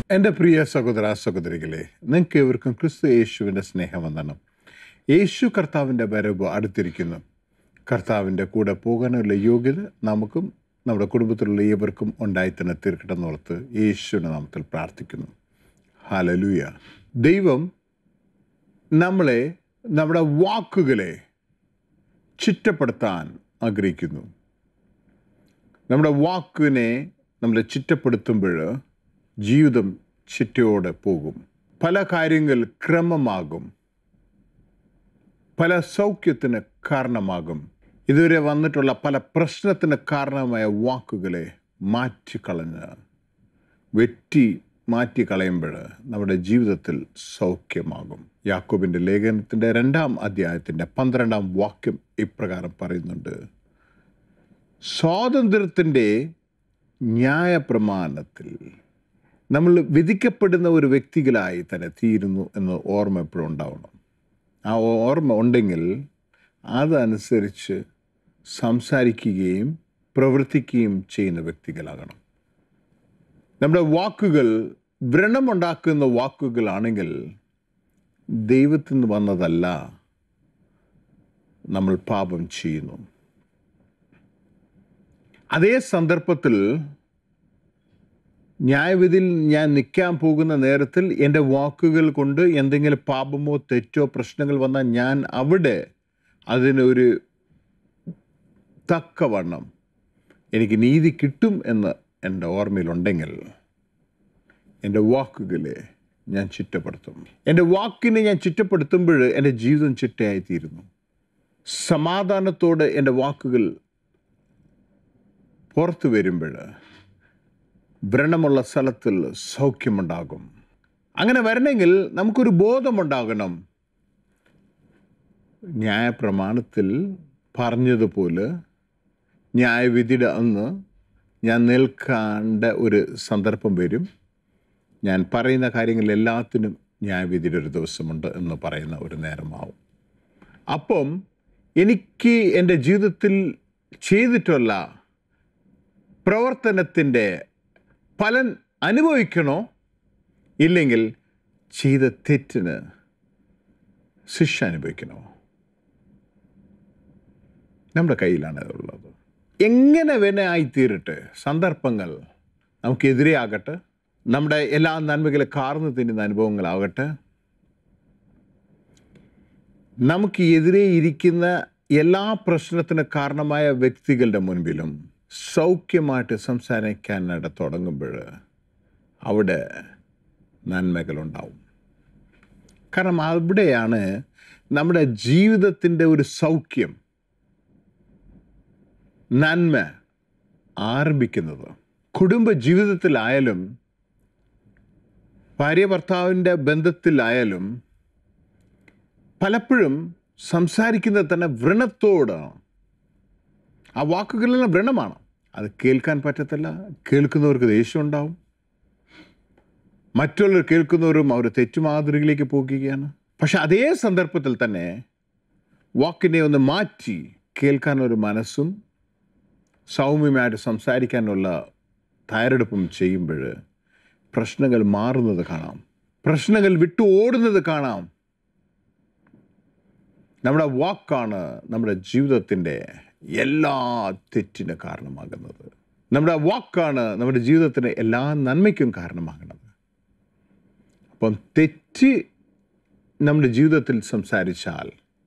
എൻ്റെ പ്രിയ സഹോദര സഹോദരികളെ നിങ്ങൾക്ക് ഇവർക്കും ക്രിസ്തു യേശുവിൻ്റെ സ്നേഹവന്ദനം യേശു കർത്താവിൻ്റെ വരവ് അടുത്തിരിക്കുന്നു കർത്താവിൻ്റെ കൂടെ പോകാനുള്ള യോഗ്യത നമുക്കും നമ്മുടെ കുടുംബത്തിലുള്ള ഏവർക്കും ഉണ്ടായി തന്നെ തീർക്കട്ടെ എന്നോർത്ത് യേശുവിൻ്റെ നാമത്തിൽ പ്രാർത്ഥിക്കുന്നു ഹലലൂയ ദൈവം നമ്മളെ നമ്മുടെ വാക്കുകളെ ചിട്ടപ്പെടുത്താൻ ആഗ്രഹിക്കുന്നു നമ്മുടെ വാക്കിനെ നമ്മൾ ചിട്ടപ്പെടുത്തുമ്പോൾ ജീവിതം ചിട്ടയോടെ പോകും പല കാര്യങ്ങൾ ക്രമമാകും പല സൗഖ്യത്തിന് കാരണമാകും ഇതുവരെ വന്നിട്ടുള്ള പല പ്രശ്നത്തിന് കാരണമായ വാക്കുകളെ മാറ്റിക്കളഞ്ഞ് വെട്ടി മാറ്റിക്കളയുമ്പോൾ നമ്മുടെ ജീവിതത്തിൽ സൗഖ്യമാകും യാക്കോബിൻ്റെ ലേഖനത്തിൻ്റെ രണ്ടാം അധ്യായത്തിൻ്റെ പന്ത്രണ്ടാം വാക്യം ഇപ്രകാരം പറയുന്നുണ്ട് സ്വാതന്ത്ര്യത്തിൻ്റെ ന്യായപ്രമാണത്തിൽ നമ്മൾ വിധിക്കപ്പെടുന്ന ഒരു വ്യക്തികളായി തന്നെ തീരുന്നു എന്ന് ഓർമ്മ എപ്പോഴും ഉണ്ടാവണം ആ ഓർമ്മ ഉണ്ടെങ്കിൽ അതനുസരിച്ച് സംസാരിക്കുകയും പ്രവർത്തിക്കുകയും ചെയ്യുന്ന വ്യക്തികളാകണം നമ്മുടെ വാക്കുകൾ വ്രണമുണ്ടാക്കുന്ന വാക്കുകളാണെങ്കിൽ ദൈവത്തിൽ നിന്ന് വന്നതല്ല നമ്മൾ പാപം ചെയ്യുന്നു അതേ സന്ദർഭത്തിൽ ന്യായവിധിയിൽ ഞാൻ നിൽക്കാൻ പോകുന്ന നേരത്തിൽ എൻ്റെ വാക്കുകൾ കൊണ്ട് എന്തെങ്കിലും പാപമോ തെറ്റോ പ്രശ്നങ്ങൾ വന്നാൽ ഞാൻ അവിടെ അതിനൊരു തക്കവണ്ണം എനിക്ക് നീതി കിട്ടും എന്ന് എൻ്റെ ഓർമ്മയിലുണ്ടെങ്കിൽ എൻ്റെ വാക്കുകളെ ഞാൻ ചിട്ടപ്പെടുത്തും എൻ്റെ വാക്കിനെ ഞാൻ ചിട്ടപ്പെടുത്തുമ്പോൾ എൻ്റെ ജീവിതം ചിട്ടയായിത്തീരുന്നു സമാധാനത്തോടെ എൻ്റെ വാക്കുകൾ പുറത്തു വരുമ്പോൾ വ്രണമുള്ള സ്ഥലത്തിൽ സൗഖ്യമുണ്ടാകും അങ്ങനെ വരണമെങ്കിൽ നമുക്കൊരു ബോധമുണ്ടാകണം ന്യായപ്രമാണത്തിൽ പറഞ്ഞതുപോലെ ന്യായവിധിയുടെ അന്ന് ഞാൻ നിൽക്കേണ്ട ഒരു സന്ദർഭം വരും ഞാൻ പറയുന്ന കാര്യങ്ങൾ എല്ലാത്തിനും ന്യായവിധിയുടെ ഒരു ദിവസമുണ്ട് എന്ന് പറയുന്ന ഒരു നേരമാവും അപ്പം എനിക്ക് എൻ്റെ ജീവിതത്തിൽ ചെയ്തിട്ടുള്ള പ്രവർത്തനത്തിൻ്റെ ഫലൻ അനുഭവിക്കണോ ഇല്ലെങ്കിൽ ചെയ്ത തെറ്റിന് ശിക്ഷ അനുഭവിക്കണോ നമ്മുടെ കയ്യിലാണ് അതുള്ളത് എങ്ങനെ വേണേ ആയിത്തീരട്ടെ സന്ദർഭങ്ങൾ നമുക്കെതിരെ ആകട്ടെ നമ്മുടെ എല്ലാ നന്മകളെ കാർന്നു തിന്നുന്ന അനുഭവങ്ങളാകട്ടെ നമുക്ക് എതിരെ ഇരിക്കുന്ന എല്ലാ പ്രശ്നത്തിന് കാരണമായ വ്യക്തികളുടെ മുൻപിലും സൗഖ്യമായിട്ട് സംസാരിക്കാനായിട്ട് തുടങ്ങുമ്പോൾ അവിടെ നന്മകളുണ്ടാവും കാരണം അവിടെയാണ് നമ്മുടെ ജീവിതത്തിൻ്റെ ഒരു സൗഖ്യം നന്മ ആരംഭിക്കുന്നത് കുടുംബ ജീവിതത്തിലായാലും ഭാര്യ ഭർത്താവിൻ്റെ ബന്ധത്തിലായാലും പലപ്പോഴും സംസാരിക്കുന്നത് തന്നെ വ്രണത്തോടാണ് ആ വാക്കുകളെല്ലാം വ്രണമാണ് അത് കേൾക്കാൻ പറ്റത്തില്ല കേൾക്കുന്നവർക്ക് ദേഷ്യം ഉണ്ടാവും മറ്റുള്ളവർ കേൾക്കുന്നവരും അവർ തെറ്റുമാതൃകയിലേക്ക് പോകുകയാണ് പക്ഷെ അതേ സന്ദർഭത്തിൽ തന്നെ വാക്കിനെ ഒന്ന് മാറ്റി കേൾക്കാനൊരു മനസ്സും സൗമ്യമായിട്ട് സംസാരിക്കാനുള്ള തയ്യാറെടുപ്പും ചെയ്യുമ്പോൾ പ്രശ്നങ്ങൾ മാറുന്നത് കാണാം പ്രശ്നങ്ങൾ വിട്ടു ഓടുന്നത് കാണാം നമ്മുടെ വാക്കാണ് നമ്മുടെ ജീവിതത്തിൻ്റെ എല്ലാ തെറ്റിന് കാരണമാകുന്നത് നമ്മുടെ വാക്കാണ് നമ്മുടെ ജീവിതത്തിന് എല്ലാ നന്മയ്ക്കും കാരണമാകുന്നത് അപ്പം തെറ്റ് നമ്മുടെ ജീവിതത്തിൽ സംസാരിച്ചാൽ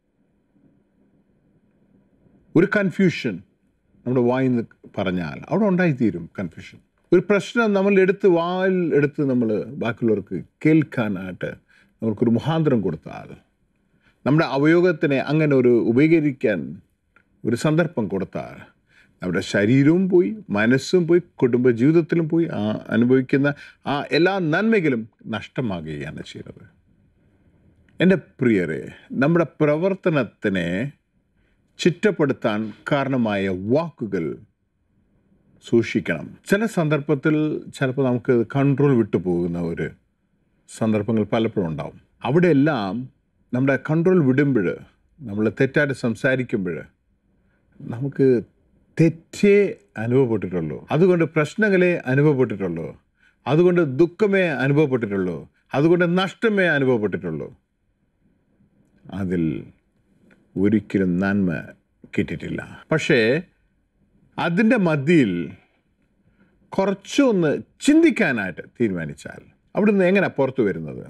ഒരു കൺഫ്യൂഷൻ നമ്മുടെ വായിന്ന് പറഞ്ഞാൽ അവിടെ ഉണ്ടായിത്തീരും കൺഫ്യൂഷൻ ഒരു പ്രശ്നം നമ്മൾ എടുത്ത് വായിൽ എടുത്ത് നമ്മൾ ബാക്കിയുള്ളവർക്ക് കേൾക്കാനായിട്ട് നമ്മൾക്കൊരു മുഖാന്തരം കൊടുത്താൽ നമ്മുടെ അവയോഗത്തിനെ അങ്ങനെ ഒരു ഉപകരിക്കാൻ ഒരു സന്ദർഭം കൊടുത്താൽ നമ്മുടെ ശരീരവും പോയി മനസ്സും പോയി കുടുംബ ജീവിതത്തിലും പോയി ആ അനുഭവിക്കുന്ന ആ എല്ലാ നന്മകളും നഷ്ടമാകുകയാണ് ചെയ്യുന്നത് എൻ്റെ പ്രിയരെ നമ്മുടെ പ്രവർത്തനത്തിനെ ചിട്ടപ്പെടുത്താൻ കാരണമായ വാക്കുകൾ സൂക്ഷിക്കണം ചില സന്ദർഭത്തിൽ ചിലപ്പോൾ നമുക്ക് കൺട്രോൾ വിട്ടു പോകുന്ന ഒരു സന്ദർഭങ്ങൾ പലപ്പോഴും ഉണ്ടാവും അവിടെയെല്ലാം നമ്മുടെ കൺട്രോൾ വിടുമ്പോൾ നമ്മൾ തെറ്റായിട്ട് സംസാരിക്കുമ്പോൾ നമുക്ക് തെറ്റേ അനുഭവപ്പെട്ടിട്ടുള്ളൂ അതുകൊണ്ട് പ്രശ്നങ്ങളെ അനുഭവപ്പെട്ടിട്ടുള്ളൂ അതുകൊണ്ട് ദുഃഖമേ അനുഭവപ്പെട്ടിട്ടുള്ളൂ അതുകൊണ്ട് നഷ്ടമേ അനുഭവപ്പെട്ടിട്ടുള്ളൂ അതിൽ ഒരിക്കലും നന്മ കിട്ടിയിട്ടില്ല പക്ഷേ അതിൻ്റെ മധ്യയിൽ കുറച്ചൊന്ന് ചിന്തിക്കാനായിട്ട് തീരുമാനിച്ചാൽ അവിടുന്ന് എങ്ങനെ പുറത്തു വരുന്നത്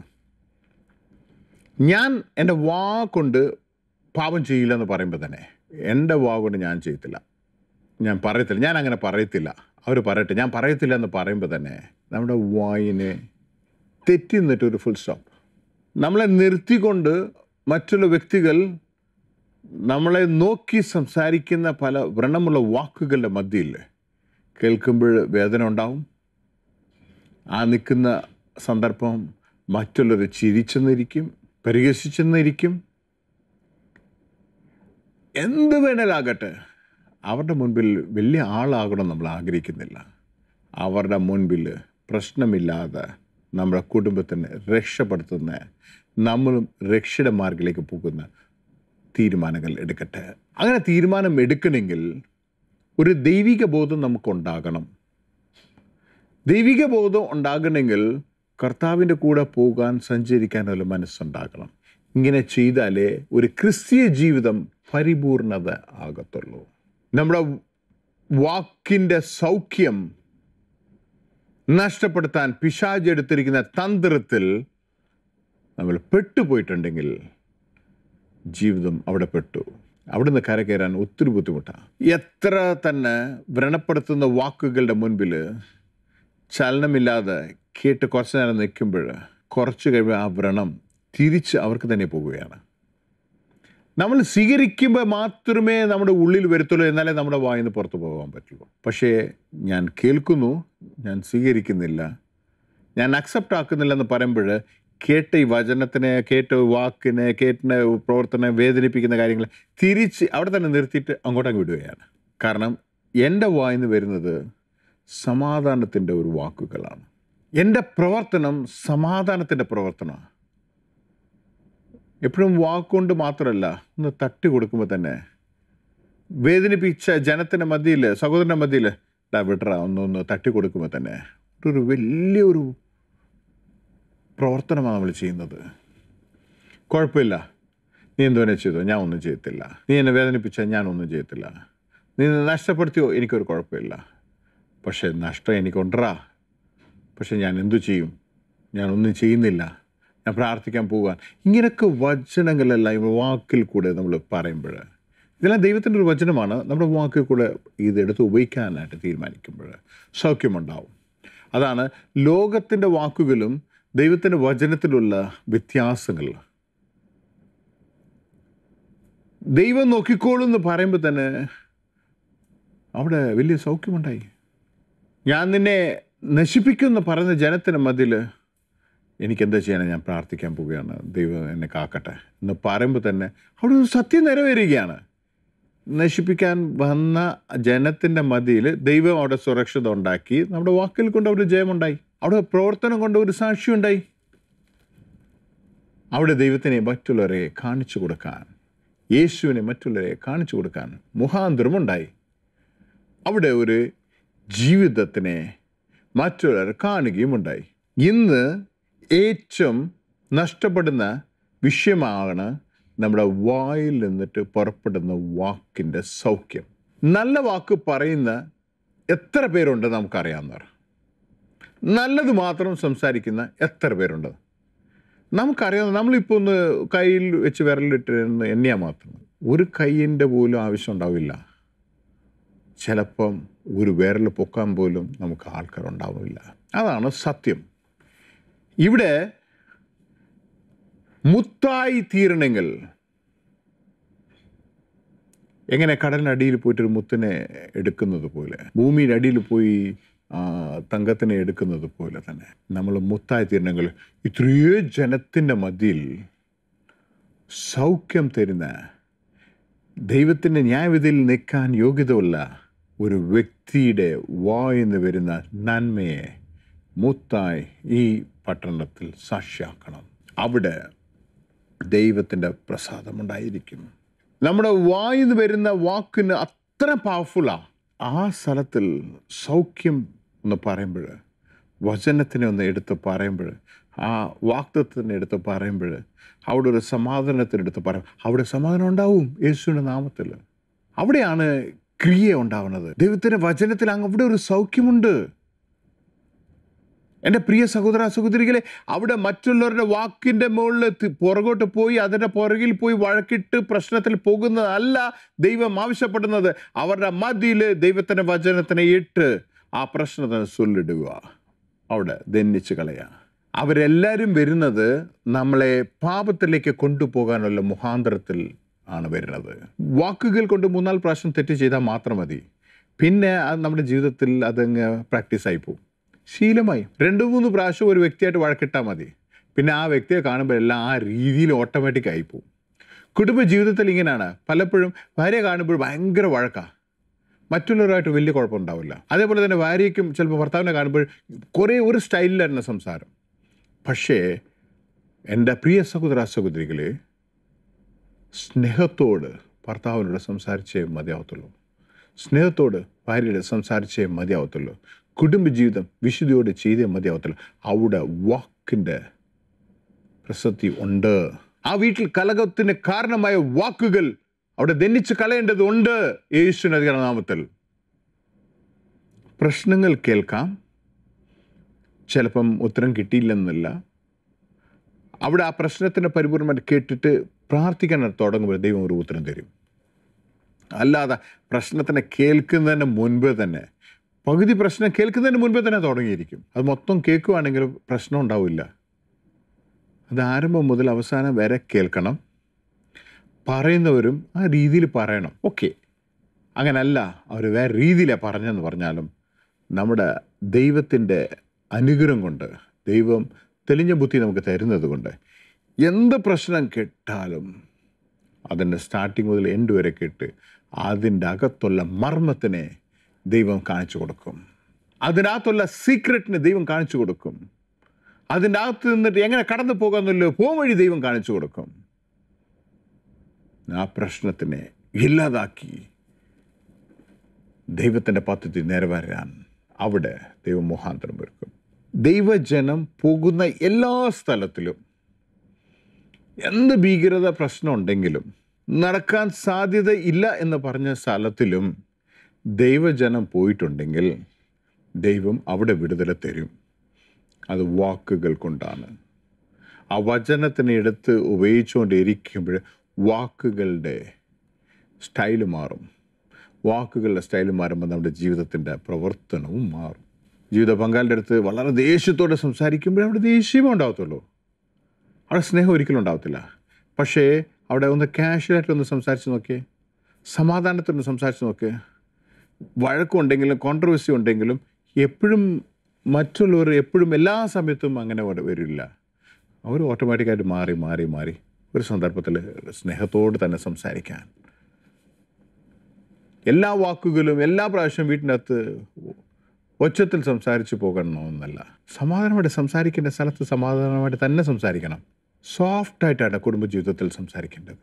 ഞാൻ എൻ്റെ വാ കൊണ്ട് പാപം ചെയ്യില്ല എന്ന് പറയുമ്പോൾ തന്നെ എൻ്റെ വാ കൊണ്ട് ഞാൻ ചെയ്യത്തില്ല ഞാൻ പറയത്തില്ല ഞാൻ അങ്ങനെ പറയത്തില്ല അവർ പറയട്ടെ ഞാൻ പറയത്തില്ല എന്ന് പറയുമ്പോൾ തന്നെ നമ്മുടെ വായിനെ തെറ്റി നിന്നിട്ടൊരു ഫുൾ സ്റ്റോപ്പ് നമ്മളെ നിർത്തിക്കൊണ്ട് മറ്റുള്ള വ്യക്തികൾ നമ്മളെ നോക്കി സംസാരിക്കുന്ന പല വ്രണമുള്ള വാക്കുകളുടെ മധ്യയിൽ കേൾക്കുമ്പോൾ വേദന ഉണ്ടാവും ആ നിൽക്കുന്ന സന്ദർഭം മറ്റുള്ളവർ ചിരിച്ചെന്നിരിക്കും പരിഹസിച്ചെന്നിരിക്കും എന്ത് വേണേലാകട്ടെ അവരുടെ മുൻപിൽ വലിയ ആളാകണം നമ്മൾ ആഗ്രഹിക്കുന്നില്ല അവരുടെ മുൻപിൽ പ്രശ്നമില്ലാതെ നമ്മുടെ കുടുംബത്തിന് രക്ഷപ്പെടുത്തുന്ന നമ്മളും രക്ഷയുടെ മാർഗിലേക്ക് പോകുന്ന തീരുമാനങ്ങൾ എടുക്കട്ടെ അങ്ങനെ തീരുമാനം എടുക്കണമെങ്കിൽ ഒരു ദൈവിക ബോധം നമുക്കുണ്ടാകണം ദൈവിക ബോധം ഉണ്ടാകണമെങ്കിൽ കർത്താവിൻ്റെ കൂടെ പോകാൻ സഞ്ചരിക്കാനുള്ള മനസ്സുണ്ടാകണം ഇങ്ങനെ ചെയ്താലേ ഒരു ക്രിസ്തീയ ജീവിതം പരിപൂർണത ആകത്തുള്ളൂ നമ്മുടെ വാക്കിൻ്റെ സൗഖ്യം നഷ്ടപ്പെടുത്താൻ പിശാജ് എടുത്തിരിക്കുന്ന തന്ത്രത്തിൽ നമ്മൾ പെട്ടുപോയിട്ടുണ്ടെങ്കിൽ ജീവിതം അവിടെ പെട്ടു അവിടുന്ന് കരകയറാൻ ഒത്തിരി ബുദ്ധിമുട്ടാണ് എത്ര തന്നെ വ്രണപ്പെടുത്തുന്ന വാക്കുകളുടെ മുൻപിൽ ചലനമില്ലാതെ കേട്ട് കുറച്ച് നേരം നിൽക്കുമ്പോൾ കുറച്ച് കഴിയുമ്പോൾ ആ വ്രണം തിരിച്ച് അവർക്ക് തന്നെ പോവുകയാണ് നമ്മൾ സ്വീകരിക്കുമ്പോൾ മാത്രമേ നമ്മുടെ ഉള്ളിൽ വരത്തുള്ളൂ എന്നാലേ നമ്മുടെ വായിൽ നിന്ന് പുറത്തു പോകാൻ പറ്റുള്ളൂ പക്ഷേ ഞാൻ കേൾക്കുന്നു ഞാൻ സ്വീകരിക്കുന്നില്ല ഞാൻ അക്സെപ്റ്റ് ആക്കുന്നില്ല എന്ന് പറയുമ്പോൾ കേട്ട ഈ വചനത്തിനെ കേട്ട വാക്കിനെ കേട്ടിനെ പ്രവർത്തനം വേദനിപ്പിക്കുന്ന കാര്യങ്ങൾ തിരിച്ച് അവിടെ തന്നെ നിർത്തിയിട്ട് അങ്ങോട്ടങ്ങ് വിടുകയാണ് കാരണം എൻ്റെ വായിന്ന് വരുന്നത് സമാധാനത്തിൻ്റെ ഒരു വാക്കുകളാണ് എൻ്റെ പ്രവർത്തനം സമാധാനത്തിൻ്റെ പ്രവർത്തനമാണ് എപ്പോഴും വാക്കുകൊണ്ട് മാത്രമല്ല ഒന്ന് തട്ടി കൊടുക്കുമ്പോൾ തന്നെ വേദനിപ്പിച്ച ജനത്തിൻ്റെ മധ്യയിൽ സഹോദരൻ്റെ മധ്യയിൽ ഡാ വിട്ടറ ഒന്ന് ഒന്ന് തട്ടി കൊടുക്കുമ്പോൾ തന്നെ ഒരു വലിയൊരു പ്രവർത്തനമാണ് നമ്മൾ ചെയ്യുന്നത് കുഴപ്പമില്ല നീ എന്തുവനെ ചെയ്തോ ഞാൻ ഒന്നും ചെയ്യത്തില്ല നീ എന്നെ വേദനിപ്പിച്ചാൽ ഞാനൊന്നും ചെയ്യത്തില്ല നീ എന്നെ നഷ്ടപ്പെടുത്തിയോ എനിക്കൊരു കുഴപ്പമില്ല പക്ഷേ നഷ്ടം എനിക്കുണ്ടറാ പക്ഷെ ഞാൻ എന്തു ചെയ്യും ഞാൻ ഒന്നും ചെയ്യുന്നില്ല ഞാൻ പ്രാർത്ഥിക്കാൻ പോകാൻ ഇങ്ങനെയൊക്കെ വചനങ്ങളെല്ലാം ഈ വാക്കിൽ കൂടെ നമ്മൾ പറയുമ്പോൾ ഇതെല്ലാം ദൈവത്തിൻ്റെ ഒരു വചനമാണ് നമ്മുടെ വാക്കിൽ കൂടെ ഇതെടുത്ത് ഉപയോഗിക്കാനായിട്ട് തീരുമാനിക്കുമ്പോൾ സൗഖ്യമുണ്ടാവും അതാണ് ലോകത്തിൻ്റെ വാക്കുകളും ദൈവത്തിൻ്റെ വചനത്തിലുള്ള വ്യത്യാസങ്ങൾ ദൈവം നോക്കിക്കോളും എന്ന് പറയുമ്പോൾ തന്നെ അവിടെ വലിയ സൗഖ്യമുണ്ടായി ഞാൻ നിന്നെ നശിപ്പിക്കുമെന്ന് പറയുന്ന ജനത്തിന് മതിൽ എനിക്കെന്താ ചെയ്യാനാണ് ഞാൻ പ്രാർത്ഥിക്കാൻ പോവുകയാണ് ദൈവം എന്നെ കാക്കട്ടെ എന്ന് പറയുമ്പോൾ തന്നെ അവിടെ ഒരു സത്യം നിറവേറുകയാണ് നശിപ്പിക്കാൻ വന്ന ജനത്തിൻ്റെ മതിയിൽ ദൈവം അവിടെ സുരക്ഷിത ഉണ്ടാക്കി നമ്മുടെ വാക്കിൽ കൊണ്ട് ഒരു ജയമുണ്ടായി അവിടെ പ്രവർത്തനം കൊണ്ട് ഒരു സാക്ഷിയുണ്ടായി അവിടെ ദൈവത്തിനെ മറ്റുള്ളവരെ കാണിച്ചു കൊടുക്കാൻ യേശുവിനെ മറ്റുള്ളവരെ കാണിച്ചു കൊടുക്കാൻ മുഖാന്തരമുണ്ടായി അവിടെ ഒരു ജീവിതത്തിനെ മറ്റുള്ളവർ കാണുകയുമുണ്ടായി ഇന്ന് ഏറ്റവും നഷ്ടപ്പെടുന്ന വിഷയമാണ് നമ്മുടെ വായിൽ നിന്നിട്ട് പുറപ്പെടുന്ന വാക്കിൻ്റെ സൗഖ്യം നല്ല വാക്ക് പറയുന്ന എത്ര പേരുണ്ട് നമുക്കറിയാവുന്നവർ നല്ലത് മാത്രം സംസാരിക്കുന്ന എത്ര പേരുണ്ട് നമുക്കറിയാം നമ്മളിപ്പോൾ ഒന്ന് കയ്യിൽ വെച്ച് വിരലിട്ടിരുന്ന് എണ്ണിയാൽ മാത്രം ഒരു കയ്യിൻ്റെ പോലും ആവശ്യം ഉണ്ടാവില്ല ചിലപ്പം ഒരു വിരൽ പൊക്കാൻ പോലും നമുക്ക് ആൾക്കാരുണ്ടാവില്ല അതാണ് സത്യം ഇവിടെ മുത്തായി തീരണമെങ്കിൽ എങ്ങനെ കടലിനടിയിൽ പോയിട്ടൊരു മുത്തിനെ എടുക്കുന്നത് പോലെ ഭൂമിയുടെ അടിയിൽ പോയി ആ, തങ്കത്തിനെ എടുക്കുന്നത് പോലെ തന്നെ നമ്മൾ മുത്തായി തീരണമെങ്കിൽ ഇത്രയോ ജനത്തിൻ്റെ മധ്യയിൽ സൗഖ്യം തരുന്ന ദൈവത്തിൻ്റെ ന്യായവിധിയിൽ നിൽക്കാൻ യോഗ്യതയുള്ള ഒരു വ്യക്തിയുടെ വായിന്ന് വരുന്ന നന്മയെ മുത്തായി ഈ പട്ടണത്തിൽ സാക്ഷിയാക്കണം അവിടെ ദൈവത്തിൻ്റെ പ്രസാദമുണ്ടായിരിക്കും നമ്മുടെ വായിന്ന് വരുന്ന വാക്കിന് അത്ര പവർഫുള്ളാണ് ആ സ്ഥലത്തിൽ സൗഖ്യം എന്ന് പറയുമ്പോൾ വചനത്തിനെ ഒന്ന് എടുത്ത് പറയുമ്പോൾ ആ വാക്തത്വത്തിനെ എടുത്ത് പറയുമ്പോൾ അവിടെ ഒരു സമാധാനത്തിനെടുത്ത് പറയും അവിടെ സമാധാനം ഉണ്ടാവും യേശുവിൻ്റെ നാമത്തിൽ അവിടെയാണ് ക്രിയ ഉണ്ടാവുന്നത് ദൈവത്തിൻ്റെ വചനത്തിൽ അങ്ങ് അവിടെ ഒരു സൗഖ്യമുണ്ട് എൻ്റെ പ്രിയ സഹോദര സഹോദരികളെ അവിടെ മറ്റുള്ളവരുടെ വാക്കിൻ്റെ മുകളിൽ തി- പുറകോട്ട് പോയി അതിൻ്റെ പുറകിൽ പോയി വഴക്കിട്ട് പ്രശ്നത്തിൽ പോകുന്നതല്ല ദൈവം ആവശ്യപ്പെടുന്നത് അവരുടെ മതിയിൽ ദൈവത്തിൻ്റെ വചനത്തിനെ ഇട്ട് ആ പ്രശ്നത്തെ ചൊല്ലിടുക അവിടെ ദന്നിച്ച് കളയുക അവരെല്ലാവരും വരുന്നത് നമ്മളെ പാപത്തിലേക്ക് കൊണ്ടുപോകാനുള്ള മുഖാന്തരത്തിൽ ആണ് വരുന്നത് വാക്കുകൾ കൊണ്ട് മൂന്നാല് പ്രാവശ്യം തെറ്റ് ചെയ്താൽ മാത്രം മതി പിന്നെ അത് നമ്മുടെ ജീവിതത്തിൽ അതങ്ങ് പ്രാക്ടീസായി പോകും ശീലമായി രണ്ട് മൂന്ന് പ്രാവശ്യം ഒരു വ്യക്തിയായിട്ട് വഴക്കിട്ടാൽ മതി പിന്നെ ആ വ്യക്തിയെ കാണുമ്പോൾ എല്ലാം ആ രീതിയിൽ ഓട്ടോമാറ്റിക് ആയി പോകും കുടുംബ ജീവിതത്തിൽ ഇങ്ങനെയാണ് പലപ്പോഴും ഭാര്യ കാണുമ്പോൾ ഭയങ്കര വഴക്കാണ് മറ്റുള്ളവരുമായിട്ട് വലിയ കുഴപ്പമുണ്ടാവില്ല അതേപോലെ തന്നെ ഭാര്യയ്ക്കും ചിലപ്പോൾ ഭർത്താവിനെ കാണുമ്പോൾ കുറേ ഒരു സ്റ്റൈലിലായിരുന്നു സംസാരം പക്ഷേ എൻ്റെ പ്രിയ സഹോദര സഹോദരികളെ സ്നേഹത്തോട് ഭർത്താവിനോട് സംസാരിച്ചേ മതിയാവത്തുള്ളൂ സ്നേഹത്തോട് ഭാര്യയോട് സംസാരിച്ചേ മതിയാവത്തുള്ളൂ കുടുംബജീവിതം വിശുദ്ധിയോട് ചെയ്തേ മതിയാവത്തുള്ളൂ അവിടെ വാക്കിൻ്റെ പ്രസക്തി ഉണ്ട് ആ വീട്ടിൽ കലകത്തിന് കാരണമായ വാക്കുകൾ അവിടെ ദന്നിച്ച് കളയേണ്ടതുണ്ട് യേശുവിൻ്റെ നാമത്തിൽ പ്രശ്നങ്ങൾ കേൾക്കാം ചിലപ്പം ഉത്തരം കിട്ടിയില്ലെന്നില്ല അവിടെ ആ പ്രശ്നത്തിൻ്റെ പരിപൂർണ്ണമായിട്ട് കേട്ടിട്ട് പ്രാർത്ഥിക്കാൻ തുടങ്ങുമ്പോൾ ദൈവം ഒരു ഉത്തരം തരും അല്ലാതെ പ്രശ്നത്തിനെ കേൾക്കുന്നതിന് മുൻപ് തന്നെ പകുതി പ്രശ്നം കേൾക്കുന്നതിന് മുൻപേ തന്നെ തുടങ്ങിയിരിക്കും അത് മൊത്തം കേൾക്കുവാണെങ്കിൽ പ്രശ്നം ഉണ്ടാവില്ല അത് ആരംഭം മുതൽ അവസാനം വരെ കേൾക്കണം പറയുന്നവരും ആ രീതിയിൽ പറയണം ഓക്കെ അങ്ങനല്ല അവർ വേറെ രീതിയിലാണ് പറഞ്ഞെന്ന് പറഞ്ഞാലും നമ്മുടെ ദൈവത്തിൻ്റെ അനുഗ്രഹം കൊണ്ട് ദൈവം തെളിഞ്ഞ ബുദ്ധി നമുക്ക് തരുന്നത് കൊണ്ട് എന്ത് പ്രശ്നം കേട്ടാലും അതിൻ്റെ സ്റ്റാർട്ടിങ് മുതൽ എൻഡ് വരെ കേട്ട് അതിൻ്റെ അകത്തുള്ള മർമ്മത്തിനെ ദൈവം കാണിച്ചു കൊടുക്കും അതിനകത്തുള്ള സീക്രട്ടിനെ ദൈവം കാണിച്ചു കൊടുക്കും അതിൻ്റെ അകത്ത് നിന്നിട്ട് എങ്ങനെ കടന്നു പോകാമെന്നല്ലോ പോംവഴി ദൈവം കാണിച്ചു കൊടുക്കും ആ പ്രശ്നത്തിനെ ഇല്ലാതാക്കി ദൈവത്തിൻ്റെ പദ്ധതി നിറവേറാൻ അവിടെ ദൈവം മുഖാന്തരം ഒരുക്കും ദൈവജനം പോകുന്ന എല്ലാ സ്ഥലത്തിലും എന്ത് ഭീകരത പ്രശ്നം ഉണ്ടെങ്കിലും നടക്കാൻ സാധ്യത ഇല്ല എന്ന് പറഞ്ഞ സ്ഥലത്തിലും ദൈവജനം പോയിട്ടുണ്ടെങ്കിൽ ദൈവം അവിടെ വിടുതല തരും അത് വാക്കുകൾ കൊണ്ടാണ് ആ വചനത്തിനെ എടുത്ത് ഉപയോഗിച്ചുകൊണ്ടിരിക്കുമ്പോൾ വാക്കുകളുടെ സ്റ്റൈല് മാറും വാക്കുകളുടെ സ്റ്റൈല് മാറുമ്പോൾ നമ്മുടെ ജീവിതത്തിൻ്റെ പ്രവർത്തനവും മാറും ജീവിത പങ്കാളിൻ്റെ അടുത്ത് വളരെ ദേഷ്യത്തോടെ സംസാരിക്കുമ്പോൾ അവിടെ ദേഷ്യമേ ഉണ്ടാകത്തുള്ളൂ അവിടെ സ്നേഹം ഒരിക്കലും ഉണ്ടാകത്തില്ല പക്ഷേ അവിടെ ഒന്ന് കാഷ്വലായിട്ട് ഒന്ന് സംസാരിച്ച് നോക്കിയേ സമാധാനത്തിനൊന്ന് സംസാരിച്ച് നോക്കിയേ വഴക്കമുണ്ടെങ്കിലും കോൺട്രവേഴ്സി ഉണ്ടെങ്കിലും എപ്പോഴും മറ്റുള്ളവർ എപ്പോഴും എല്ലാ സമയത്തും അങ്ങനെ വര- വരില്ല അവർ ഓട്ടോമാറ്റിക്കായിട്ട് മാറി മാറി മാറി ഒരു സന്ദർഭത്തിൽ സ്നേഹത്തോട് തന്നെ സംസാരിക്കാൻ എല്ലാ വാക്കുകളും എല്ലാ പ്രാവശ്യവും വീട്ടിൻ്റെ അകത്ത് ഒച്ചത്തിൽ സംസാരിച്ച് പോകണമെന്നല്ല സമാധാനമായിട്ട് സംസാരിക്കേണ്ട സ്ഥലത്ത് സമാധാനമായിട്ട് തന്നെ സംസാരിക്കണം സോഫ്റ്റായിട്ടാണ് കുടുംബജീവിതത്തിൽ സംസാരിക്കേണ്ടത്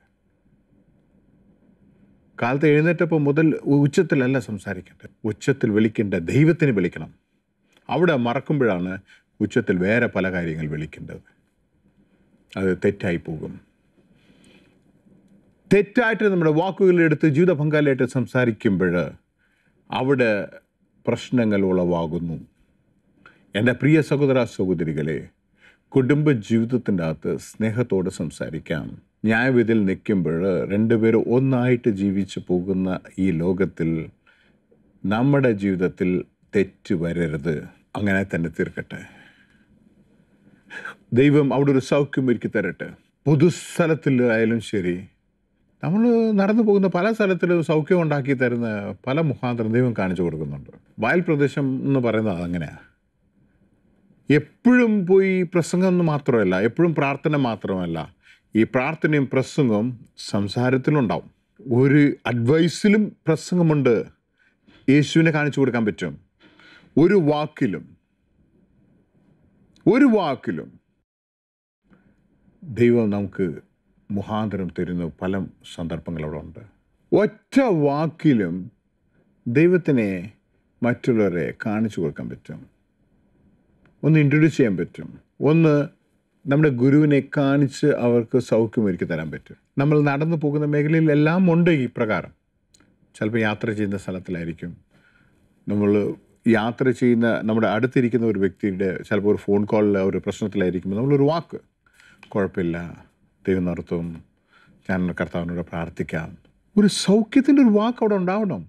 കാലത്ത് എഴുന്നേറ്റപ്പോൾ മുതൽ ഉച്ചത്തിലല്ല സംസാരിക്കേണ്ടത് ഉച്ചത്തിൽ വിളിക്കേണ്ട ദൈവത്തിന് വിളിക്കണം അവിടെ മറക്കുമ്പോഴാണ് ഉച്ചത്തിൽ വേറെ പല കാര്യങ്ങൾ വിളിക്കേണ്ടത് അത് തെറ്റായി പോകും തെറ്റായിട്ട് നമ്മുടെ വാക്കുകളെടുത്ത് ജീവിത പങ്കാളിയായിട്ട് സംസാരിക്കുമ്പോൾ അവിടെ പ്രശ്നങ്ങൾ ഉളവാകുന്നു എൻ്റെ പ്രിയ സഹോദര സഹോദരികളെ കുടുംബ ജീവിതത്തിൻ്റെ അകത്ത് സ്നേഹത്തോടെ സംസാരിക്കാം ന്യായവിധിയിൽ നിൽക്കുമ്പോൾ രണ്ടുപേരും ഒന്നായിട്ട് ജീവിച്ചു പോകുന്ന ഈ ലോകത്തിൽ നമ്മുടെ ജീവിതത്തിൽ തെറ്റ് വരരുത് അങ്ങനെ തന്നെ തീർക്കട്ടെ ദൈവം അവിടെ ഒരു സൗഖ്യം ഒരുക്കി തരട്ടെ പൊതുസ്ഥലത്തിൽ ആയാലും ശരി നമ്മൾ നടന്നു പോകുന്ന പല സ്ഥലത്തിലും സൗഖ്യം ഉണ്ടാക്കി തരുന്ന പല മുഖാന്തരം ദൈവം കാണിച്ചു കൊടുക്കുന്നുണ്ട് വയൽ പ്രദേശം എന്ന് പറയുന്നത് അങ്ങനെയാണ് എപ്പോഴും പോയി പ്രസംഗം എന്ന് മാത്രമല്ല എപ്പോഴും പ്രാർത്ഥന മാത്രമല്ല ഈ പ്രാർത്ഥനയും പ്രസംഗവും സംസാരത്തിലുണ്ടാവും ഒരു അഡ്വൈസിലും പ്രസംഗമുണ്ട് യേശുവിനെ കാണിച്ചു കൊടുക്കാൻ പറ്റും ഒരു വാക്കിലും ഒരു വാക്കിലും ദൈവം നമുക്ക് മുഖാന്തരം തരുന്ന പല സന്ദർഭങ്ങൾ അവിടെ ഉണ്ട് ഒറ്റ വാക്കിലും ദൈവത്തിനെ മറ്റുള്ളവരെ കാണിച്ചു കൊടുക്കാൻ പറ്റും ഒന്ന് ഇൻട്രൊഡ്യൂസ് ചെയ്യാൻ പറ്റും ഒന്ന് നമ്മുടെ ഗുരുവിനെ കാണിച്ച് അവർക്ക് സൗഖ്യം ഒരുക്കി തരാൻ പറ്റും നമ്മൾ നടന്നു പോകുന്ന മേഖലയിലെല്ലാം ഉണ്ട് ഈ പ്രകാരം ചിലപ്പോൾ യാത്ര ചെയ്യുന്ന സ്ഥലത്തിലായിരിക്കും നമ്മൾ യാത്ര ചെയ്യുന്ന നമ്മുടെ അടുത്തിരിക്കുന്ന ഒരു വ്യക്തിയുടെ ചിലപ്പോൾ ഒരു ഫോൺ കോളിൽ ഒരു പ്രശ്നത്തിലായിരിക്കുമ്പോൾ നമ്മളൊരു വാക്ക് കുഴപ്പമില്ല ദൈവം നടത്തും ഞാൻ കർത്താവിനോട് പ്രാർത്ഥിക്കാം ഒരു സൗഖ്യത്തിൻ്റെ ഒരു വാക്ക് അവിടെ ഉണ്ടാവണം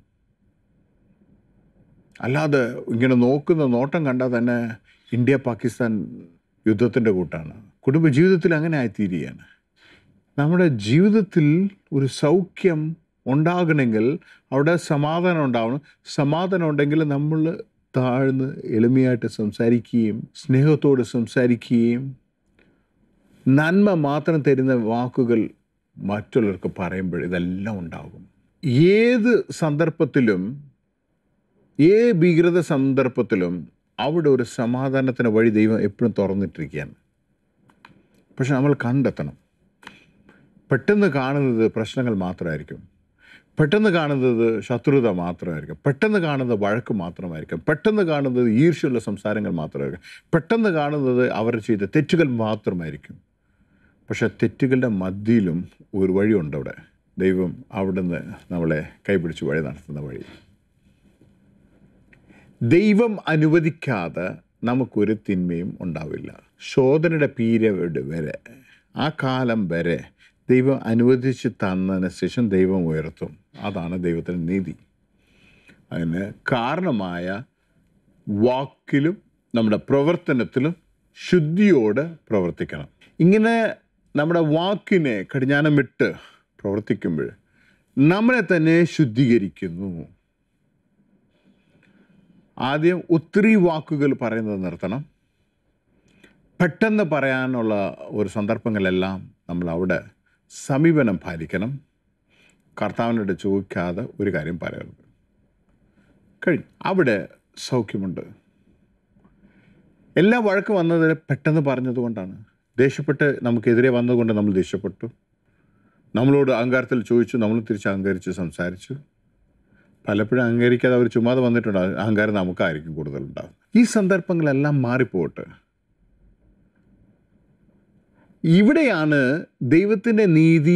അല്ലാതെ ഇങ്ങനെ നോക്കുന്ന നോട്ടം കണ്ടാൽ തന്നെ ഇന്ത്യ പാകിസ്ഥാൻ യുദ്ധത്തിൻ്റെ കൂട്ടാണ് കുടുംബ ജീവിതത്തിൽ അങ്ങനെ ആയിത്തീരുകയാണ് നമ്മുടെ ജീവിതത്തിൽ ഒരു സൗഖ്യം ഉണ്ടാകണമെങ്കിൽ അവിടെ സമാധാനം ഉണ്ടാവണം സമാധാനം ഉണ്ടെങ്കിൽ നമ്മൾ താഴ്ന്ന് എളിമയായിട്ട് സംസാരിക്കുകയും സ്നേഹത്തോട് സംസാരിക്കുകയും നന്മ മാത്രം തരുന്ന വാക്കുകൾ മറ്റുള്ളവർക്ക് പറയുമ്പോൾ ഇതെല്ലാം ഉണ്ടാകും ഏത് സന്ദർഭത്തിലും ഏ ഭീകരത സന്ദർഭത്തിലും അവിടെ ഒരു സമാധാനത്തിന് വഴി ദൈവം എപ്പോഴും തുറന്നിട്ടിരിക്കുകയാണ് പക്ഷെ നമ്മൾ കണ്ടെത്തണം പെട്ടെന്ന് കാണുന്നത് പ്രശ്നങ്ങൾ മാത്രമായിരിക്കും പെട്ടെന്ന് കാണുന്നത് ശത്രുത മാത്രമായിരിക്കും പെട്ടെന്ന് കാണുന്നത് വഴക്ക് മാത്രമായിരിക്കും പെട്ടെന്ന് കാണുന്നത് ഈർഷ്യമുള്ള സംസാരങ്ങൾ മാത്രമായിരിക്കും പെട്ടെന്ന് കാണുന്നത് അവർ ചെയ്ത തെറ്റുകൾ മാത്രമായിരിക്കും പക്ഷെ തെറ്റുകളുടെ മധ്യയിലും ഒരു വഴിയുണ്ട് അവിടെ ദൈവം അവിടുന്ന് നമ്മളെ കൈപിടിച്ച് വഴി നടത്തുന്ന വഴി ദൈവം അനുവദിക്കാതെ നമുക്കൊരു തിന്മയും ഉണ്ടാവില്ല ശോധനയുടെ പീരിയഡ് വരെ ആ കാലം വരെ ദൈവം അനുവദിച്ച് തന്നതിന് ശേഷം ദൈവം ഉയർത്തും അതാണ് ദൈവത്തിൻ്റെ നീതി അതിന് കാരണമായ വാക്കിലും നമ്മുടെ പ്രവർത്തനത്തിലും ശുദ്ധിയോട് പ്രവർത്തിക്കണം ഇങ്ങനെ നമ്മുടെ വാക്കിനെ കടിഞ്ഞാനം വിട്ട് പ്രവർത്തിക്കുമ്പോൾ നമ്മളെ തന്നെ ശുദ്ധീകരിക്കുന്നു ആദ്യം ഒത്തിരി വാക്കുകൾ പറയുന്നത് നിർത്തണം പെട്ടെന്ന് പറയാനുള്ള ഒരു സന്ദർഭങ്ങളെല്ലാം നമ്മൾ അവിടെ സമീപനം പാലിക്കണം കർത്താവിനോട് ചോദിക്കാതെ ഒരു കാര്യം പറയരുത് കഴിഞ്ഞു അവിടെ സൗഖ്യമുണ്ട് എല്ലാ വഴക്ക് വന്നത് പെട്ടെന്ന് പറഞ്ഞതുകൊണ്ടാണ് ദേഷ്യപ്പെട്ട് നമുക്കെതിരെ വന്നതുകൊണ്ട് നമ്മൾ ദേഷ്യപ്പെട്ടു നമ്മളോട് അഹങ്കാരത്തിൽ ചോദിച്ചു നമ്മൾ തിരിച്ച് അഹങ്കരിച്ച് സംസാരിച്ചു പലപ്പോഴും അഹങ്കരിക്കാതെ അവർ ചുമ്മാതെ വന്നിട്ടുണ്ട് അഹങ്കാരം നമുക്കായിരിക്കും കൂടുതലുണ്ടാകും ഈ സന്ദർഭങ്ങളെല്ലാം മാറിപ്പോട്ടെ ഇവിടെയാണ് ദൈവത്തിൻ്റെ നീതി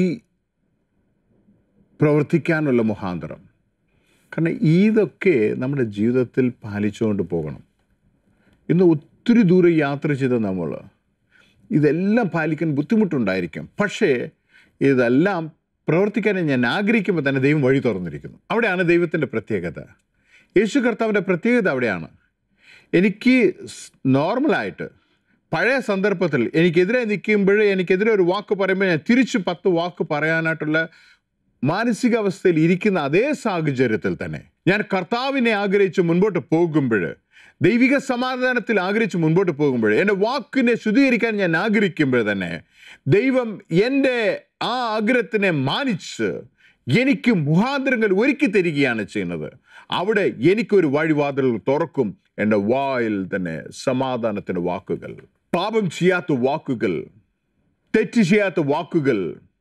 പ്രവർത്തിക്കാനുള്ള മുഖാന്തരം കാരണം ഇതൊക്കെ നമ്മുടെ ജീവിതത്തിൽ പാലിച്ചുകൊണ്ട് പോകണം ഇന്ന് ഒത്തിരി ദൂരെ യാത്ര ചെയ്ത നമ്മൾ ഇതെല്ലാം പാലിക്കാൻ ബുദ്ധിമുട്ടുണ്ടായിരിക്കും പക്ഷേ ഇതെല്ലാം പ്രവർത്തിക്കാൻ ഞാൻ ആഗ്രഹിക്കുമ്പോൾ തന്നെ ദൈവം വഴി തുറന്നിരിക്കുന്നു അവിടെയാണ് ദൈവത്തിൻ്റെ പ്രത്യേകത യേശു കർത്താവിൻ്റെ പ്രത്യേകത അവിടെയാണ് എനിക്ക് സ് നോർമലായിട്ട് പഴയ സന്ദർഭത്തിൽ എനിക്കെതിരെ നിൽക്കുമ്പോൾ എനിക്കെതിരെ ഒരു വാക്ക് പറയുമ്പോൾ ഞാൻ തിരിച്ച് പത്ത് വാക്ക് പറയാനായിട്ടുള്ള മാനസികാവസ്ഥയിൽ ഇരിക്കുന്ന അതേ സാഹചര്യത്തിൽ തന്നെ ഞാൻ കർത്താവിനെ ആഗ്രഹിച്ച് മുൻപോട്ട് പോകുമ്പോൾ ദൈവിക സമാധാനത്തിൽ ആഗ്രഹിച്ച് മുൻപോട്ട് പോകുമ്പോൾ എൻ്റെ വാക്കിനെ ശുദ്ധീകരിക്കാൻ ഞാൻ ആഗ്രഹിക്കുമ്പോൾ തന്നെ ദൈവം എൻ്റെ ആ ആഗ്രഹത്തിനെ മാനിച്ച് എനിക്ക് മുഖാന്തരങ്ങൾ ഒരുക്കി തരികയാണ് ചെയ്യുന്നത് അവിടെ എനിക്കൊരു വഴിവാതിൽ തുറക്കും എൻ്റെ വായിൽ തന്നെ സമാധാനത്തിൻ്റെ വാക്കുകൾ പാപം ചെയ്യാത്ത വാക്കുകൾ തെറ്റ് ചെയ്യാത്ത വാക്കുകൾ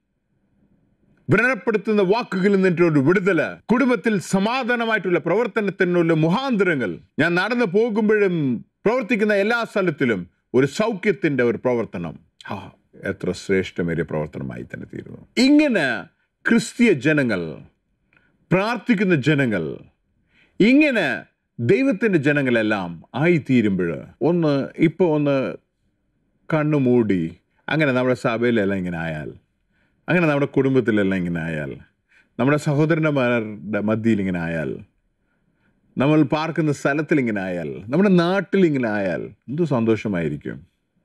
വ്രണപ്പെടുത്തുന്ന വാക്കുകളിൽ നിന്നിട്ടൊരു വിടുതല് കുടുംബത്തിൽ സമാധാനമായിട്ടുള്ള പ്രവർത്തനത്തിനുള്ള മുഖാന്തരങ്ങൾ ഞാൻ നടന്നു പോകുമ്പോഴും പ്രവർത്തിക്കുന്ന എല്ലാ സ്ഥലത്തിലും ഒരു സൗഖ്യത്തിന്റെ ഒരു പ്രവർത്തനം ഹാ എത്ര ശ്രേഷ്ഠമേറിയ പ്രവർത്തനമായി തന്നെ തീരുന്നു ഇങ്ങനെ ക്രിസ്തീയ ജനങ്ങൾ പ്രാർത്ഥിക്കുന്ന ജനങ്ങൾ ഇങ്ങനെ ദൈവത്തിൻ്റെ ജനങ്ങളെല്ലാം ആയിത്തീരുമ്പോൾ ഒന്ന് ഇപ്പോൾ ഒന്ന് കണ്ണു മൂടി അങ്ങനെ നമ്മുടെ സഭയിലെല്ലാം ഇങ്ങനെ ആയാൽ അങ്ങനെ നമ്മുടെ കുടുംബത്തിലെല്ലാം ഇങ്ങനെ ആയാൽ നമ്മുടെ സഹോദരന്മാരുടെ മധ്യയിൽ ഇങ്ങനെ ആയാൽ നമ്മൾ പാർക്കുന്ന സ്ഥലത്തിൽ ഇങ്ങനെ ആയാൽ നമ്മുടെ നാട്ടിൽ ഇങ്ങനെ ആയാൽ എന്ത് സന്തോഷമായിരിക്കും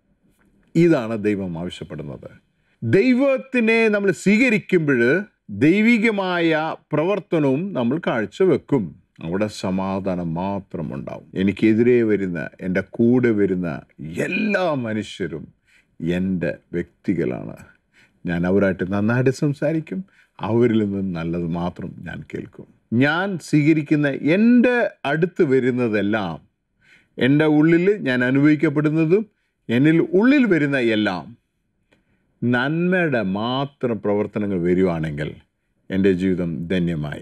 ഇതാണ് ദൈവം ആവശ്യപ്പെടുന്നത് ദൈവത്തിനെ നമ്മൾ സ്വീകരിക്കുമ്പോൾ ദൈവികമായ പ്രവർത്തനവും നമ്മൾ കാഴ്ചവെക്കും അവിടെ സമാധാനം മാത്രം ഉണ്ടാവും എനിക്കെതിരെ വരുന്ന എൻ്റെ കൂടെ വരുന്ന എല്ലാ മനുഷ്യരും എൻ്റെ വ്യക്തികളാണ് ഞാൻ അവരായിട്ട് നന്നായിട്ട് സംസാരിക്കും അവരിൽ നിന്ന് നല്ലത് മാത്രം ഞാൻ കേൾക്കും ഞാൻ സ്വീകരിക്കുന്ന എൻ്റെ അടുത്ത് വരുന്നതെല്ലാം എൻ്റെ ഉള്ളിൽ ഞാൻ അനുഭവിക്കപ്പെടുന്നതും എന്നിൽ ഉള്ളിൽ വരുന്ന എല്ലാം നന്മയുടെ മാത്രം പ്രവർത്തനങ്ങൾ വരുവാണെങ്കിൽ എൻ്റെ ജീവിതം ധന്യമായി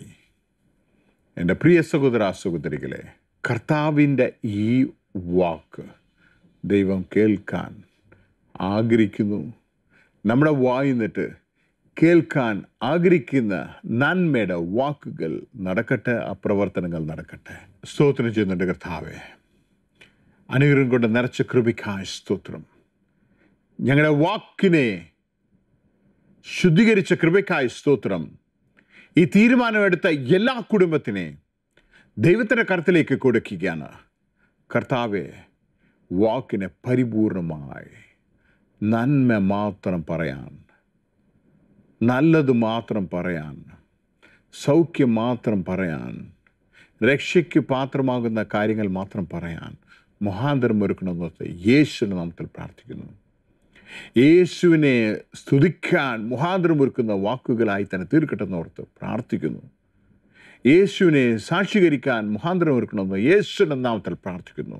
എൻ്റെ പ്രിയ സഹോദര സഹോദരികളെ കർത്താവിൻ്റെ ഈ വാക്ക് ദൈവം കേൾക്കാൻ ആഗ്രഹിക്കുന്നു നമ്മുടെ വായിന്നിട്ട് കേൾക്കാൻ ആഗ്രഹിക്കുന്ന നന്മയുടെ വാക്കുകൾ നടക്കട്ടെ ആ പ്രവർത്തനങ്ങൾ നടക്കട്ടെ സ്തോത്രം ചെയ്യുന്നുണ്ട് കർത്താവേ അനുഗ്രഹം കൊണ്ട് നിറച്ച കൃപിക്കായ സ്തോത്രം ഞങ്ങളുടെ വാക്കിനെ ശുദ്ധീകരിച്ച കൃപയ്ക്കായ സ്തോത്രം ഈ തീരുമാനമെടുത്ത എല്ലാ കുടുംബത്തിനെ ദൈവത്തിൻ്റെ കരത്തിലേക്ക് കൊടുക്കുകയാണ് കർത്താവെ വാക്കിനെ പരിപൂർണമായി നന്മ മാത്രം പറയാൻ നല്ലത് മാത്രം പറയാൻ സൗഖ്യം മാത്രം പറയാൻ രക്ഷയ്ക്ക് പാത്രമാകുന്ന കാര്യങ്ങൾ മാത്രം പറയാൻ മുഹാന്തരം ഒരുക്കണമെന്ന് യേശുവിൻ്റെ നാമത്തിൽ പ്രാർത്ഥിക്കുന്നു യേശുവിനെ സ്തുതിക്കാൻ മുഹാന്തരം ഒരുക്കുന്ന വാക്കുകളായി തന്നെ തീർക്കട്ടെ എന്നോർത്ത് പ്രാർത്ഥിക്കുന്നു യേശുവിനെ സാക്ഷീകരിക്കാൻ മുഹാന്തരം ഒരുക്കണമെന്ന് യേശുവിൻ്റെ നാമത്തിൽ പ്രാർത്ഥിക്കുന്നു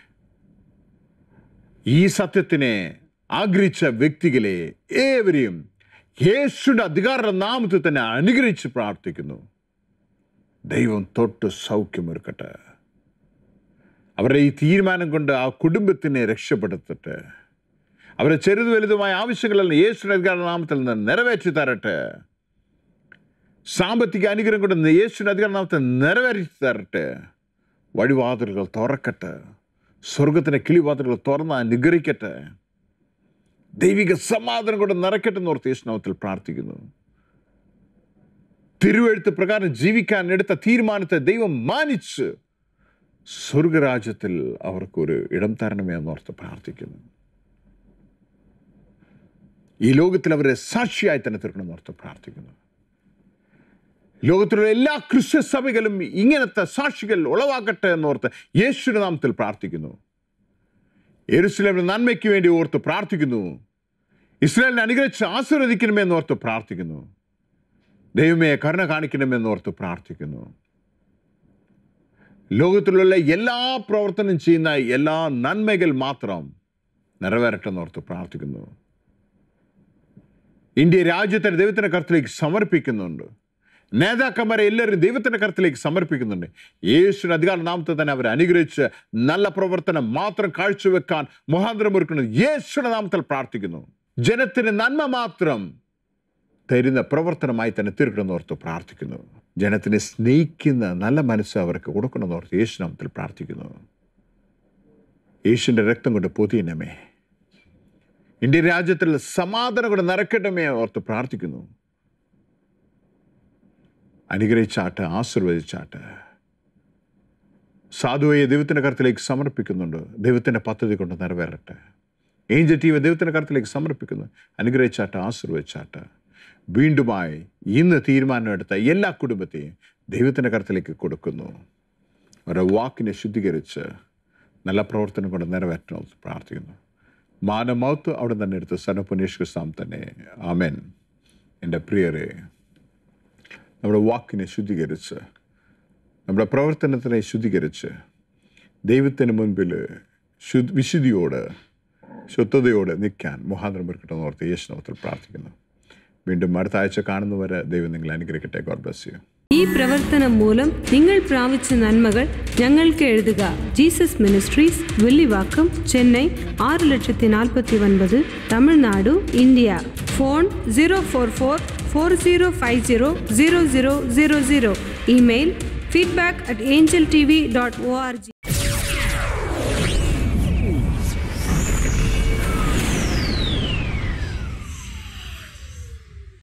ഈ സത്യത്തിനെ ആഗ്രഹിച്ച വ്യക്തികളെ ഏവരെയും യേശുവിൻ്റെ അധികാര നാമത്തിൽ തന്നെ അനുഗ്രഹിച്ച് പ്രാർത്ഥിക്കുന്നു ദൈവം തൊട്ട് സൗഖ്യമൊരുക്കട്ടെ അവരുടെ ഈ തീരുമാനം കൊണ്ട് ആ കുടുംബത്തിനെ രക്ഷപ്പെടുത്തട്ടെ അവരുടെ ചെറുത് വലുതുമായ ആവശ്യങ്ങളെല്ലാം യേശുവിൻ്റെ അധികാര നാമത്തിൽ നിന്ന് നിറവേറ്റി തരട്ടെ സാമ്പത്തിക അനുഗ്രഹം കൊണ്ട് യേശുവിൻ്റെ അധികാര നാമത്തിൽ നിറവേറ്റി തരട്ടെ വഴിവാതിലുകൾ തുറക്കട്ടെ സ്വർഗത്തിൻ്റെ കിളിവാതിലുകൾ തുറന്ന് അനുഗ്രഹിക്കട്ടെ ദൈവിക സമാധാനം കൊണ്ട് നിറയ്ക്കട്ടെ എന്ന് ഓർത്ത് യേശുനാമത്തിൽ പ്രാർത്ഥിക്കുന്നു തിരുവെഴുത്ത് പ്രകാരം ജീവിക്കാൻ എടുത്ത തീരുമാനത്തെ ദൈവം മാനിച്ച് സ്വർഗരാജ്യത്തിൽ അവർക്കൊരു ഇടം തരണമേ എന്നോർത്ത് പ്രാർത്ഥിക്കുന്നു ഈ ലോകത്തിൽ അവരെ സാക്ഷിയായി തന്നെ തീർക്കണമെന്ന് ഓർത്ത് പ്രാർത്ഥിക്കുന്നു ലോകത്തിലുള്ള എല്ലാ ക്രിസ്ത്യ സഭകളും ഇങ്ങനത്തെ സാക്ഷികൾ ഉളവാക്കട്ടെ എന്നോർത്ത് യേശുവിന്റെ നാമത്തിൽ പ്രാർത്ഥിക്കുന്നു എരുസലേമിന്റെ നന്മയ്ക്ക് വേണ്ടി ഓർത്ത് പ്രാർത്ഥിക്കുന്നു ഇസ്രായേലിനെ അനുഗ്രഹിച്ച് ആശീർവദിക്കണമേ എന്നോർത്ത് പ്രാർത്ഥിക്കുന്നു ദൈവമേ കരുണ കാണിക്കണമെന്നോർത്ത് പ്രാർത്ഥിക്കുന്നു ലോകത്തിലുള്ള എല്ലാ പ്രവർത്തനം ചെയ്യുന്ന എല്ലാ നന്മകൾ മാത്രം നിറവേറട്ടെ എന്നോർത്ത് പ്രാർത്ഥിക്കുന്നു ഇന്ത്യ രാജ്യത്തിന് ദൈവത്തിൻ്റെ കരുത്തിലേക്ക് സമർപ്പിക്കുന്നുണ്ട് നേതാക്കന്മാരെ എല്ലാവരും ദൈവത്തിൻ്റെ കരുത്തിലേക്ക് സമർപ്പിക്കുന്നുണ്ട് യേശുവിന് അധികാര നാമത്തെ തന്നെ അവരെ അനുഗ്രഹിച്ച് നല്ല പ്രവർത്തനം മാത്രം കാഴ്ചവെക്കാൻ മുഹാന്തരം ഒരുക്കുന്നത് യേശുവിന്റെ നാമത്തിൽ പ്രാർത്ഥിക്കുന്നു ജനത്തിന് നന്മ മാത്രം തരുന്ന പ്രവർത്തനമായി തന്നെ തീർക്കണമെന്ന് ഓർത്ത് പ്രാർത്ഥിക്കുന്നു ജനത്തിനെ സ്നേഹിക്കുന്ന നല്ല മനസ്സ് അവർക്ക് കൊടുക്കണമെന്ന് ഓർത്ത് യേശു നാമത്തിൽ പ്രാർത്ഥിക്കുന്നു യേശുവിൻ്റെ രക്തം കൊണ്ട് പൊതിയണമേ ഇന്ത്യ രാജ്യത്തിൽ സമാധാനം കൊണ്ട് നിറക്കണമേ ഓർത്ത് പ്രാർത്ഥിക്കുന്നു അനുഗ്രഹിച്ചാട്ട് ആശീർവദിച്ചാട്ട് സാധുവയെ ദൈവത്തിൻ്റെ കരത്തിലേക്ക് സമർപ്പിക്കുന്നുണ്ട് ദൈവത്തിൻ്റെ പദ്ധതി കൊണ്ട് നിറവേറട്ടെ ഏഞ്ചൽ ടീം ദൈവത്തിൻ്റെ കരത്തിലേക്ക് സമർപ്പിക്കുന്നു അനുഗ്രഹിച്ചാട്ട് ആശീർവദിച്ചാട്ട് വീണ്ടുമായി ഇന്ന് തീരുമാനമെടുത്ത എല്ലാ കുടുംബത്തെയും ദൈവത്തിൻ്റെ കരത്തിലേക്ക് കൊടുക്കുന്നു അവരുടെ വാക്കിനെ ശുദ്ധീകരിച്ച് നല്ല പ്രവർത്തനം കൊണ്ട് നിറവേറ്റണമെന്ന് പ്രാർത്ഥിക്കുന്നു മാനമൗത്ത് അവിടെ തന്നെ എടുത്ത് സനപുനേഷ്കൃസ്താം തന്നെ ആമേൻ എൻ്റെ പ്രിയരെ നമ്മുടെ വാക്കിനെ ശുദ്ധീകരിച്ച് നമ്മുടെ പ്രവർത്തനത്തിനെ ശുദ്ധീകരിച്ച് ദൈവത്തിന് മുൻപിൽ ശു വിശുദ്ധിയോട് ശുദ്ധതയോടെ നിൽക്കാൻ മുഹാന്തരം ഒരുക്കട്ടെന്ന് ഓർത്ത് യേശുനാമത്തിൽ പ്രാർത്ഥിക്കുന്നു വീണ്ടും അടുത്ത ആഴ്ച കാണുന്നവരെ ദൈവം നിങ്ങളെ അനുഗ്രഹിക്കട്ടെ ഗോഡ് ബ്ലസ് യു ഈ പ്രവർത്തനം മൂലം നിങ്ങൾ പ്രാപിച്ച നന്മകൾ ഞങ്ങൾക്ക് എഴുതുക ജീസസ് മിനിസ്ട്രീസ് വെള്ളിവാക്കം ചെന്നൈ ആറ് ലക്ഷത്തി നാൽപ്പത്തി ഒൻപത് Tamil Nadu India phone zero four four four zero five zero zero zero zero zero email feedback at Angel T V dot O R G